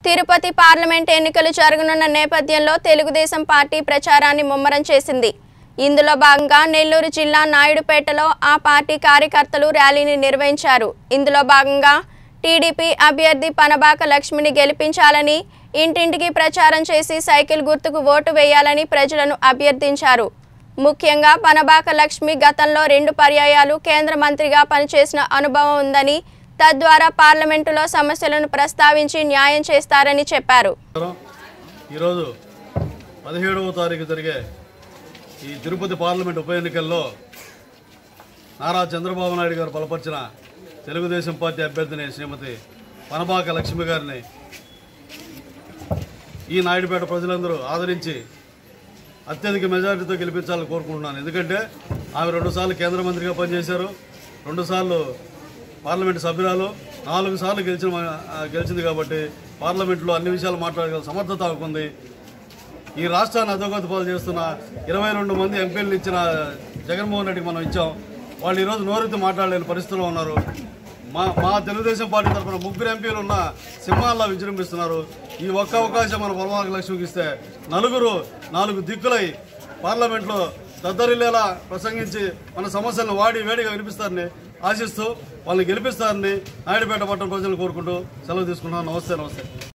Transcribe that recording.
Tirupati parliament ఎన్నికలు జరగనున్న నేపథ్యంలో తెలుగుదేశం పార్టీ ప్రచారాన్ని ముమ్మరం చేసింది ఇందులో భాగంగా నెల్లూరు జిల్లా నాయుడుపేటలో ఆ పార్టీ కార్యకర్తలు ర్యాలీని నిర్వహించారు ఇందులో భాగంగా టీడీపీ అభ్యర్థి పనబాక లక్ష్మిని గెలిపించాలని ఇంటింటికి ప్రచారం చేసి సైకిల్ గుర్తుకు ఓటు వేయాలని ప్రజలను అభ్యర్థించారు ముఖ్యంగా పనబాక లక్ష్మి గతంలో రెండు పర్యాయాలు కేంద్ర మంత్రిగా పనిచేసిన అనుభవం ఉందని తద్వారా పార్లమెంటులో సమస్యలను ప్రస్తావించి న్యాయం చేస్తారని చెప్పారు ఈరోజు పదిహేడవ తారీఖు జరిగే ఈ తిరుపతి పార్లమెంట్ ఉప ఎన్నికల్లో నారా చంద్రబాబు నాయుడు గారు బలపరిచిన తెలుగుదేశం పార్టీ అభ్యర్థిని శ్రీమతి పనబాక లక్ష్మి గారిని ఈ నాయుడుపేట ప్రజలందరూ ఆదరించి అత్యధిక మెజారిటీతో గెలిపించాలని కోరుకుంటున్నాను ఎందుకంటే ఆమె రెండుసార్లు కేంద్ర మంత్రిగా పనిచేశారు రెండుసార్లు పార్లమెంట్ సభ్యురాలు నాలుగు సార్లు గెలిచిన ఆ, గెలిచింది కాబట్టి పార్లమెంట్లో అన్ని విషయాలు మాట్లాడగల సమర్థత ఆకుంది ఈ రాష్ట్రాన్ని అధోగతి పాలు చేస్తున్న ఇరవై రెండు మంది ఎంపీలను ఇచ్చిన జగన్మోహన్ రెడ్డికి మనం ఇచ్చాం వాళ్ళు ఈరోజు నోరెత్తి మాట్లాడలేని పరిస్థితిలో ఉన్నారు మా మా తెలుగుదేశం పార్టీ తరఫున ముగ్గురు ఎంపీలు ఉన్న సింహాల్లో విజృంభిస్తున్నారు ఈ ఒక్క అవకాశం మన పొలమాక లక్ష్మికి ఇస్తే నలుగురు నాలుగు దిక్కులై పార్లమెంట్లో దద్దరిల్లేలా ప్రసంగించి మన సమస్యలను వాడి వేడిగా వినిపిస్తారని ఆశిస్తూ వాళ్ళని గెలిపిస్తారని నాయుడుపేట పట్టణ ప్రజలు కోరుకుంటూ సెలవు తీసుకుంటున్నాను నమస్తే నమస్తే